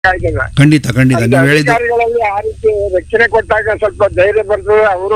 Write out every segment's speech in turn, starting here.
ಆಯ್ತದ ಖಂಡಿತ ಖಂಡಿತ ನೀವು ಹೇಳಿದ್ದು ಅಧಿಕಾರಿಗಳಲ್ಲಿ ಆ ರೀತಿ ರಕ್ಷಣೆ ಕೊಟ್ಟಾಗ ಸ್ವಲ್ಪ ಧೈರ್ಯ ಬರ್ತದೆ ಅವರು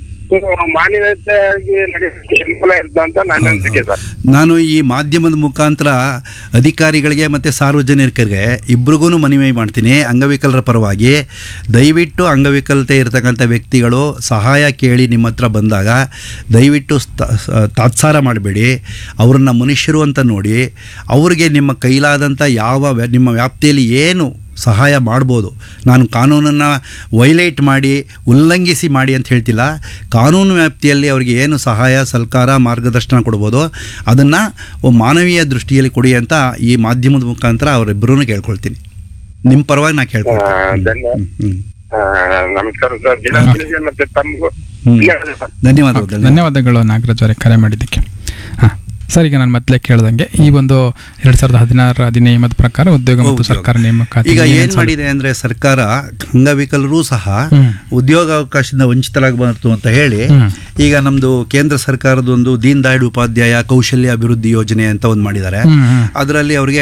ಮಾನವೀಯತೆಯಾಗಿ ನಡೆಸಲಿಕ್ಕೆ ಅನುಕೂಲ ಇರ್ತದೆ ಅಂತ ನನ್ನ ಅನಿಸಿಕೆ ಸರ್ ನಾನು ಈ ಮಾಧ್ಯಮದ ಮುಖಾಂತರ ಅಧಿಕಾರಿಗಳಿಗೆ ಮತ್ತು ಸಾರ್ವಜನಿಕರಿಗೆ ಇಬ್ರಿಗೂ ಮನವಿ ಮಾಡ್ತೀನಿ ಅಂಗವಿಕಲರ ಪರವಾಗಿ ದಯವಿಟ್ಟು ಅಂಗವಿಕಲತೆ ಇರತಕ್ಕಂಥ ವ್ಯಕ್ತಿಗಳು ಸಹಾಯ ಕೇಳಿ ನಿಮ್ಮ ಹತ್ರ ಬಂದಾಗ ದಯವಿಟ್ಟು ಸ್ತ- ಸ- ತಾತ್ಸಾರ ಮಾಡಬೇಡಿ ಅವ್ರನ್ನ ಮನುಷ್ಯರು ಅಂತ ನೋಡಿ ಅವ್ರಿಗೆ ನಿಮ್ಮ ಕೈಲಾದಂಥ ಯಾವ ವ್ಯ- ನಿಮ್ಮ ವ್ಯಾಪ್ತಿಯಲ್ಲಿ ಏನು ಸಹಾಯ ಮಾಡ್ಬೋದು ನಾನು ಕಾನೂನನ್ನು ವೈಲೇಟ್ ಮಾಡಿ ಉಲ್ಲಂಘಿಸಿ ಮಾಡಿ ಅಂತ ಹೇಳ್ತಿಲ್ಲ ಕಾನೂನು ವ್ಯಾಪ್ತಿಯಲ್ಲಿ ಅವರಿಗೆ ಏನು ಸಹಾಯ ಸಲ್ಕಾರ ಮಾರ್ಗದರ್ಶನ ಕೊಡ್ಬೋದು ಅದನ್ನು ಮಾನವೀಯ ದೃಷ್ಟಿಯಲ್ಲಿ ಕೊಡಿ ಅಂತ ಈ ಮಾಧ್ಯಮದ ಮುಖಾಂತರ ಅವರಿಬ್ಬರೂ ಕೇಳ್ಕೊಳ್ತೀನಿ ನಿಮ್ಮ ಪರವಾಗಿ ನಾ ಆ, ಕೇಳ್ಕೊಳ್ತೀನಿ ಧನ್ಯ- ಹ್ಮ್, ಹ್ಮ್. ಆ, ನಮಸ್ಕಾರ ಸರ್ ದಿನಗಳಿಗೆ ಮತ್ತೆ ತಮಗೂ ಹ್ಮ್. ಧನ್ಯವಾದ ಸರ್ ಧನ್ಯವಾದಗಳು ಧನ್ಯವಾದ ಧನ್ಯವಾದಗಳು ನಾಗರಾಜ್ ಅವರೇ ಕರೆ ಮಾಡಿದ್ದಕ್ಕೆ ಹಾಂ ಸರ್ ಈಗ ನಾನು ಮೊದಲೇ ಕೇಳ್ದಂಗೆ ಈ ಒಂದು ಎರಡ್ ಸಾವಿರದ ಹದಿನಾರರ ಅಧಿನಿಯಮದ ಪ್ರಕಾರ ಉದ್ಯೋಗ ಮತ್ತು ಉದ್ಯೋಗ. ಸರ್ಕಾರ ನೇಮಕಾತಿ ಈಗ ಏನ್ ಏನ್ ಮಾಡಿದೆ ಅಂದ್ರೆ ಸರ್ಕಾರ ಅಂಗವಿಕಲರೂ ಸಹ ಹ್ಮ್. ಉದ್ಯೋಗಾವಕಾಶದಿಂದ ವಂಚಿತರಾಗಬಾರ್ದು ಅಂತ ಹೇಳಿ ಹ್ಮ್. ಈಗ ನಮ್ದು ಕೇಂದ್ರ ಸರ್ಕಾರದ ಒಂದು ದೀನ್ ದಯಾಳ್ ಉಪಾಧ್ಯಾಯ ಕೌಶಲ್ಯ ಅಭಿವೃದ್ಧಿ ಯೋಜನೆ ಅಂತ ಒಂದು ಮಾಡಿದ್ದಾರೆ ಹ್ಮ್, ಹ್ಮ್. ಅದರಲ್ಲಿ ಅವರಿಗೆ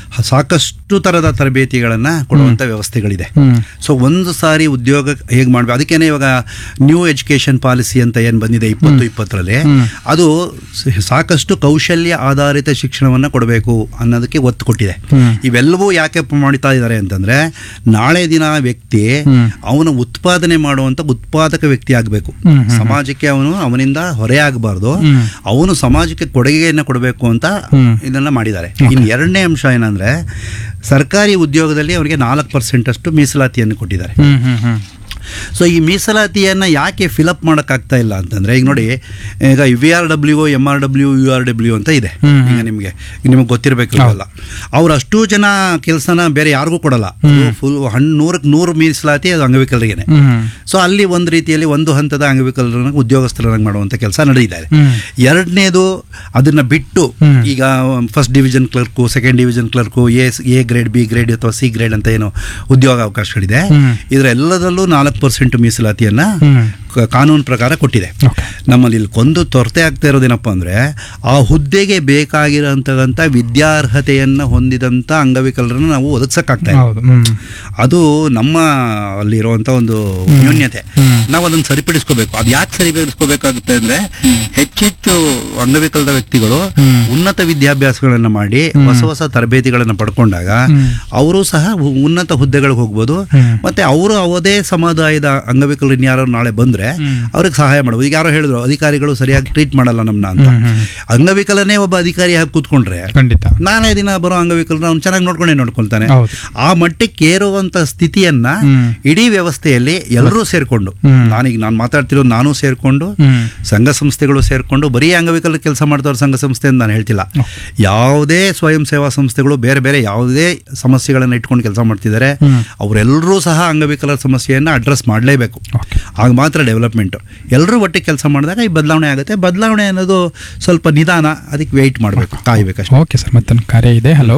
ಸಾಕಷ್ಟು ತರದ ತರಬೇತಿಗಳನ್ನ ಕೊಡುವಂತ ವ್ಯವಸ್ಥೆಗಳಿದೆ ಹ್ಮ್. ಸೊ ಒಂದು ಸಾರಿ ಉದ್ಯೋಗ ಹೇಗೆ ಮಾಡಬೇಕು ಅದಕ್ಕೇನೆ ಇವಾಗ ನ್ಯೂ ಎಜುಕೇಶನ್ ಪಾಲಿಸಿ ಅಂತ ಏನು ಬಂದಿದೆ ಇಪ್ಪತ್ತು ಇಪ್ಪತ್ತರಲ್ಲಿ ಹ್ಮ್. ಅದು ಸ- ಸಾಕಷ್ಟು ಕೌಶಲ್ಯ ಆಧಾರಿತ ಶಿಕ್ಷಣವನ್ನು ಕೊಡಬೇಕು ಅನ್ನೋದಕ್ಕೆ ಒತ್ತು ಕೊಟ್ಟಿದೆ ಹ್ಮ್. ಇವೆಲ್ಲವೂ ಯಾಕೆ ಮಾಡ್ತಾ ಇದ್ದಾರೆ ಅಂತಂದ್ರೆ ನಾಳೆ ದಿನ ವ್ಯಕ್ತಿ ಹ್ಮ್. ಅವನು ಉತ್ಪಾದನೆ ಮಾಡುವಂತ ಉತ್ಪಾದಕ ವ್ಯಕ್ತಿ ಆಗಬೇಕು ಹ್ಮ್, ಹ್ಮ್, ಸಮಾಜಕ್ಕೆ ಅವನು ಅವನಿಂದ ಹೊರೆ ಆಗಬಾರ್ದು ಹ್ಮ್. ಅವನು ಸಮಾಜಕ್ಕೆ ಕೊಡುಗೆಯನ್ನು ಕೊಡಬೇಕು ಅಂತ ಹ್ಮ್. ಇದನ್ನ ಮಾಡಿದ್ದಾರೆ ಇನ್ನು ಎರಡನೇ ಅಂಶ ಏನಂದ್ರೆ ಸರ್ಕಾರಿ ಉದ್ಯೋಗದಲ್ಲಿ ಅವರಿಗೆ ನಾಲ್ಕು ಪರ್ಸೆಂಟ್ ಅಷ್ಟು ಮೀಸಲಾತಿಯನ್ನು ಕೊಟ್ಟಿದ್ದಾರೆ ಹ್ಮ್ ಹ್ಮ್ ಹ್ಮ್ ಸೊ ಈ ಮೀಸಲಾತಿಯನ್ನು ಯಾಕೆ ಫಿಲಪ್ ಮಾಡೋಕ್ಕಾಗ್ತಾ ಇಲ್ಲ ಅಂತಂದರೆ ಈಗ ನೋಡಿ ಈಗ V R W M R W U R W ಅಂತ ಇದೆ ಹ್ಮ್. ಈಗ ನಿಮಗೆ ನಿಮಗೆ ಗೊತ್ತಿರಬೇಕು ಅಲ್ಲ ಅವ್ರು ಅಷ್ಟು ಜನ ಕೆಲಸನ ಬೇರೆ ಯಾರಿಗೂ ಕೊಡಲ್ಲ ಫುಲ್ ಹಣ್ಣು ನೂರಕ್ಕೆ ನೂರು ಮೀಸಲಾತಿ ಅದು ಅಂಗವಿಕಲರಿಗೇನೆ ಹ್ಮ್ ಸೊ ಅಲ್ಲಿ ಒಂದು ರೀತಿಯಲ್ಲಿ ಒಂದು ಹಂತದ ಅಂಗವಿಕಲರನ್ನ ಉದ್ಯೋಗಸ್ಥರನ್ನಾಗಿ ಮಾಡುವಂಥ ಕೆಲಸ ನಡೆದಿದೆ ಹ್ಮ್. ಎರಡನೇದು ಅದನ್ನ ಬಿಟ್ಟು ಹ್ಮ್. ಈಗ first division clerk second division clerk A A grade B grade ಅಥವಾ ಸಿ ಗ್ರೇಡ್ ಅಂತ ಏನು ಉದ್ಯೋಗಾವಕಾಶಗಳಿದೆ ಹ್ಮ್. ಇದರೆಲ್ಲದಲ್ಲೂ ನಾಲ್ಕು ಪರ್ಸೆಂಟ್ ಮೀಸಲಾತಿಯನ್ನ ಹ್ಮ್. ಕ- ಕಾನೂನು ಪ್ರಕಾರ ಕೊಟ್ಟಿದೆ Okay. ನಮ್ಮಲ್ಲಿ ಇಲ್ಲಿ ಕೊಂದು ತೊರತೆ ಆಗ್ತಾ ಇರೋದೇನಪ್ಪ ಅಂದರೆ ಆ ಹುದ್ದೆಗೆ ಬೇಕಾಗಿರೋಂಥಕ್ಕಂಥ ವಿದ್ಯಾರ್ಹತೆಯನ್ನು ಹೊಂದಿದಂಥ ಅಂಗವಿಕಲರನ್ನು ನಾವು ಒದಗಿಸೋಕ್ಕಾಗ್ತಾ ಇಲ್ಲ ಹೌದು ಹ್ಮ್ ಅದು ನಮ್ಮ ಅಲ್ಲಿರುವಂಥ ಒಂದು ನ್ಯೂನ್ಯತೆ ನಾವು ಅದನ್ನು ಸರಿಪಡಿಸ್ಕೋಬೇಕು ಅದು ಯಾಕೆ ಸರಿಪಡಿಸ್ಕೋಬೇಕಾಗುತ್ತೆ ಅಂದರೆ ಹೆಚ್ಚೆಚ್ಚು ಅಂಗವಿಕಲದ ವ್ಯಕ್ತಿಗಳು ಉನ್ನತ ವಿದ್ಯಾಭ್ಯಾಸಗಳನ್ನು ಮಾಡಿ ಹೊಸ ಹೊಸ ತರಬೇತಿಗಳನ್ನು ಪಡ್ಕೊಂಡಾಗ ಅವರು ಸಹ ಉ- ಉನ್ನತ ಹುದ್ದೆಗಳಿಗೆ ಹೋಗ್ಬೋದು ಮತ್ತೆ ಅವರು ಅವದೇ ಸಮುದಾಯದ ಅಂಗವಿಕಲರು ಇನ್ಯಾರೋ ನಾಳೆ ಬಂದ್ರೆ ಅವ್ರಿಗೆ ಸಹಾಯ ಮಾಡ್ಬೋದು ಈಗ ಯಾರೋ ಹೇಳಿದ್ರು ಅಧಿಕಾರಿಗಳು ಸರಿಯಾಗಿ ಟ್ರೀಟ್ ಮಾಡಲ್ಲ ನಮ್ಮನ್ನ ಅಂತ ಅಂಗವಿಕಲನೇ ಒಬ್ಬ ಅಧಿಕಾರಿ ಹಾಕಿ ಕೂತ್ಕೊಂಡ್ರೆ ಖಂಡಿತ ನಾಳೆ ದಿನ ಬರೋ ಅಂಗವಿಕಲನ ಅವ್ನು ಚೆನ್ನಾಗಿ ನೋಡ್ಕೊಂಡೇ ನೋಡ್ಕೊಳ್ತಾನೆ ಹೌದು. ಆ ಮಟ್ಟಕ್ಕೆ ಏರುವಂತ ಸ್ಥಿತಿಯನ್ನ ಹ್ಮ್. ಇಡೀ ವ್ಯವಸ್ಥೆಯಲ್ಲಿ ಎಲ್ಲರೂ ಸೇರ್ಕೊಂಡು ಹ್ಮ್. ನಾನೀಗ ನಾನು ಮಾತಾಡ್ತಿರೋ ನಾನು ಸೇರ್ಕೊಂಡು ಹ್ಮ್. ಸಂಘ ಸಂಸ್ಥೆಗಳು ಸೇರ್ಕೊಂಡು ಬರೀ ಅಂಗವಿಕಲ ಕೆಲಸ ಮಾಡ್ದವ್ರ ಸಂಘ ಸಂಸ್ಥೆ ಅಂತ ನಾನು ಹೇಳ್ತಿಲ್ಲ ಯಾವುದೇ ಸ್ವಯಂ ಸೇವಾ ಸಂಸ್ಥೆಗಳು ಬೇರೆ ಬೇರೆ ಯಾವುದೇ ಸಮಸ್ಯೆಗಳನ್ನು ಇಟ್ಕೊಂಡು ಕೆಲಸ ಮಾಡ್ತಿದ್ದಾರೆ ಹ್ಮ್. ಅವರೆಲ್ಲರೂ ಸಹ ಅಂಗವಿಕಲರ ಸಮಸ್ಯೆಯನ್ನು ಅಡ್ರೆಸ್ ಮಾಡಲೇಬೇಕು Okay. ಆಗ ಮಾತ್ರ ಡೆವಲಪ್ಮೆಂಟ್ ಎಲ್ಲರೂ ಒಟ್ಟಿಗೆ ಕೆಲಸ ಮಾಡಿದಾಗ ಈ ಬದಲಾವಣೆ ಆಗುತ್ತೆ ಬದಲಾವಣೆ ಅನ್ನೋದು ಸ್ವಲ್ಪ ನಿಧಾನ ಅದಕ್ಕೆ ವೆಯ್ಟ್ ಮಾಡಬೇಕು ಕಾಯ್ಬೇಕಷ್ಟೇ ಓಕೆ ಸರ್ ಮತ್ತೊಂದು ಕಾರ್ಯ ಇದೆ ಹಲೋ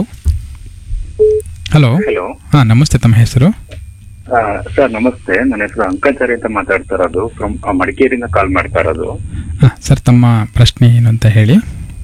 ಹಲೋ ಹಲೋ ಹಾಂ ನಮಸ್ತೆ ತಮ್ಮ ಹೆಸರು ಸರ್ ನಮಸ್ತೆ ನನ್ನ ಹೆಸರು ಅಂಕಾಚಾರಿ ಅಂತ ಮಾತಾಡ್ತಾ ಇರೋದು ಫ್ರಮ್ ಮಡಿಕೇರಿಯಿಂದ ಕಾಲ್ ಮಾಡ್ತಾ ಇರೋದು ಹಾಂ ಸರ್ ತಮ್ಮ ಪ್ರಶ್ನೆ ಏನು ಅಂತ ಹೇಳಿ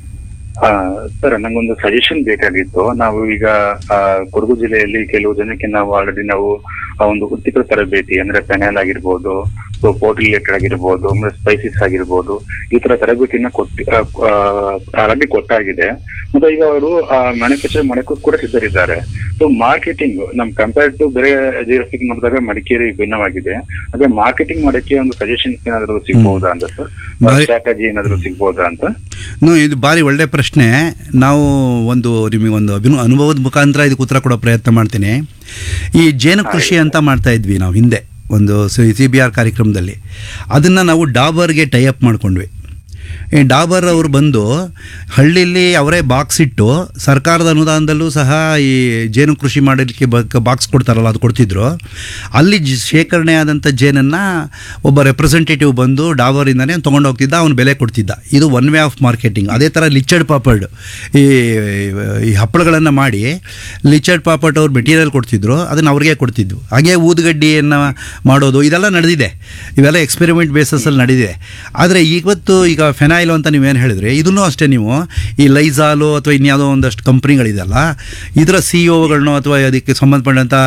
ಸರ್ ನಂಗೊಂದು ಸಜೆಷನ್ ಬೇಕಾಗಿತ್ತು ನಾವು ಈಗ ಆ, ಕೊಡಗು ಜಿಲ್ಲೆಯಲ್ಲಿ ಕೆಲವು ಜನಕ್ಕೆ ನಾವು ಆಲ್ರೆಡಿ ನಾವು ಆ ಒಂದು ವೃತ್ತಿಪರ ತರಬೇತಿ ಅಂದ್ರೆ ಪೆನಲ್ ಆಗಿರ್ಬೋದು ಪೋರ್ಟ್ ರಿಲೇಟೆಡ್ ಆಗಿರ್ಬೋದು ಅಂದ್ರೆ ಸ್ಪೈಸಿಸ್ ಆಗಿರ್ಬೋದು ಈ ತರ ತರಬೇತಿನ ಕೊಟ್ಟಿ ಆಲ್ರೆಡಿ ಕೊಟ್ಟಾಗಿದೆ ಮತ್ತೆ ಈಗ ಅವರು ಮ್ಯಾನುಫ್ಯಾಕ್ಚರ್ ಮಾಡಕ್ಕೂ ಕೂಡ ಸಿದ್ಧರಿದ್ದಾರೆ ಸೊ ಮಾರ್ಕೆಟಿಂಗ್ ನಮ್ ಕಂಪೇರ್ ಟು ಬೇರೆ ಜಿಯೋಫಿಕ್ ನೋಡಿದಾಗ ಮಡಿಕೇರಿ ಭಿನ್ನವಾಗಿದೆ ಅದೇ ಮಾರ್ಕೆಟಿಂಗ್ ಮಾಡಕ್ಕೆ ಒಂದು ಸಜೆಷನ್ಸ್ ಏನಾದ್ರು ಸಿಗ್ಬಹುದಾ ಅಂತ ಸರ್ ಬಾರಿ- ಸ್ಟ್ರಾಟಜಿ ಏನಾದ್ರು ಸಿಗ್ಬಹುದಾ ಅಂತ ನೋ, ಇದು ಭಾರಿ ಒಳ್ಳೆ ಪ್ರಶ್ನೆ ನಾವು ಒಂದು ನಿಮಗೊಂದು ಅಭಿನು ಅನುಭವದ ಮುಖಾಂತರ ಇದಕ್ಕೆ ಉತ್ತರ ಕೊಡೋ ಪ್ರಯತ್ನ ಮಾಡ್ತೀನಿ ಈ ಜೇನು ಕೃಷಿ ಅಂತ ಮಾಡ್ತಾ ಇದ್ವಿ ನಾವು ಹಿಂದೆ ಒಂದು ಸಿ ಬಿ ಆರ್ ಕಾರ್ಯಕ್ರಮದಲ್ಲಿ ಅದನ್ನು ನಾವು ಡಾಬರ್ಗೆ ಟೈಅಪ್ ಮಾಡ್ಕೊಂಡ್ವಿ ಈ ಡಾಬರ್ ಅವರು ಬಂದು ಹಳ್ಳಿಲಿ ಅವರೇ ಬಾಕ್ಸ್ ಇಟ್ಟು ಸರ್ಕಾರದ ಅನುದಾನದಲ್ಲೂ ಸಹ ಈ ಜೇನು ಕೃಷಿ ಮಾಡಲಿಕ್ಕೆ ಬಾಕ್ಸ್ ಕೊಡ್ತಾರಲ್ಲ ಅದು ಕೊಡ್ತಿದ್ರು ಅಲ್ಲಿ ಜ- ಶೇಖರಣೆ ಆದಂಥ ಜೇನನ್ನು ಒಬ್ಬ ರೆಪ್ರೆಸೆಂಟೇಟಿವ್ ಬಂದು ಡಾಬರಿಂದನೇ ತೊಗೊಂಡು ಹೋಗ್ತಿದ್ದ ಅವನು ಬೆಲೆ ಕೊಡ್ತಿದ್ದ ಇದು ಒನ್ ವೇ ಆಫ್ ಮಾರ್ಕೆಟಿಂಗ್ ಅದೇ ಥರ ಲಿಚರ್ಡ್ ಪಾಪಡ್ ಈ ಈ ಹಪ್ಪಳಗಳನ್ನು ಮಾಡಿ ಲಿಚರ್ಡ್ ಪಾಪಡ್ ಅವ್ರು ಮೆಟೀರಿಯಲ್ ಕೊಡ್ತಿದ್ರು ಅದನ್ನು ಅವ್ರಿಗೆ ಕೊಡ್ತಿದ್ವು ಹಾಗೆ ಊದುಗಡ್ಡಿಯನ್ನು ಮಾಡೋದು ಇದೆಲ್ಲ ನಡೆದಿದೆ ಇವೆಲ್ಲ ಎಕ್ಸ್ಪೆರಿಮೆಂಟ್ ಬೇಸಸಲ್ಲಿ ನಡೆದಿದೆ ಆದರೆ ಇವತ್ತು ಈಗ ಫೆನಾಯಿಲ್ ಫಿನಾಯ್ಲು ಅಂತ ನೀವೇನು ಹೇಳಿದ್ರಿ ಇದನ್ನು ಅಷ್ಟೇ ನೀವು ಈ ಲೈಜಾಲು ಅಥವಾ ಇನ್ಯಾವುದೋ ಒಂದಷ್ಟು ಕಂಪ್ನಿಗಳಿದೆಯಲ್ಲ ಇದರ ಸಿ ಒಗಳನ್ನೋ ಅಥವಾ ಅದಕ್ಕೆ ಸಂಬಂಧಪಟ್ಟಂಥ